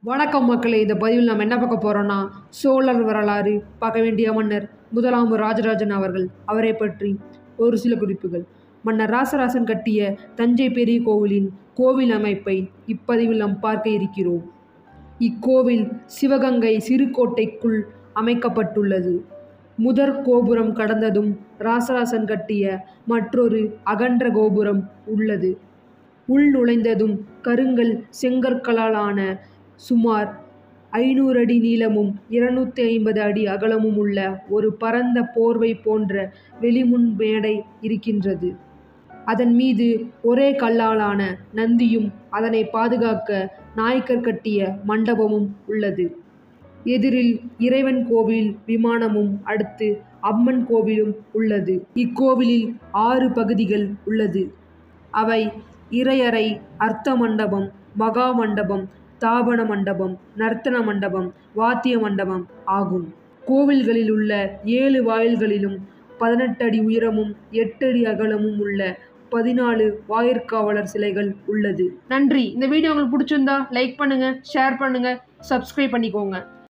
வணக்கம் மக்களே இந்த பதிவில் நம்ம என்ன பார்க்க போகிறோன்னா சோழர் வரலாறு பார்க்க வேண்டிய மன்னர் முதலாம் ராஜராஜன் அவர்கள் அவரை பற்றி ஒரு சில குறிப்புகள் மன்னர் ராசராசன் கட்டிய தஞ்சை பெரிய கோவிலின் கோவில் அமைப்பை இப்பதிவில் நாம் பார்க்க இருக்கிறோம் இக்கோவில் சிவகங்கை சிறுகோட்டைக்குள் அமைக்கப்பட்டுள்ளது முதற் கோபுரம் கடந்ததும் ராசராசன் கட்டிய மற்றொரு அகன்ற கோபுரம் உள்ளது உள் நுழைந்ததும் கருங்கல் செங்கற்களாலான சுமார் ஐநூறு அடி நீளமும் இருநூத்தி ஐம்பது அடி அகலமும் உள்ள ஒரு பரந்த போர்வை போன்ற வெளிமுன் மேடை இருக்கின்றது அதன் மீது ஒரே கல்லாலான நந்தியும் அதனை பாதுகாக்க நாய்க்கர் கட்டிய மண்டபமும் உள்ளது எதிரில் இறைவன் கோவில் விமானமும் அடுத்து அம்மன் கோவிலும் உள்ளது இக்கோவிலில் ஆறு பகுதிகள் உள்ளது அவை இறையறை அர்த்த மண்டபம் மகா மண்டபம் தாபன மண்டபம் நர்த்தன மண்டபம் வாத்திய மண்டபம் ஆகும் கோவில்களில் உள்ள ஏழு வாயில்களிலும் பதினெட்டு அடி உயரமும் எட்டு அடி அகலமும் உள்ள பதினாலு வாயிற்காவலர் சிலைகள் உள்ளது நன்றி இந்த வீடியோ உங்களுக்கு பிடிச்சிருந்தா லைக் பண்ணுங்க ஷேர் பண்ணுங்க சப்ஸ்கிரைப் பண்ணிக்கோங்க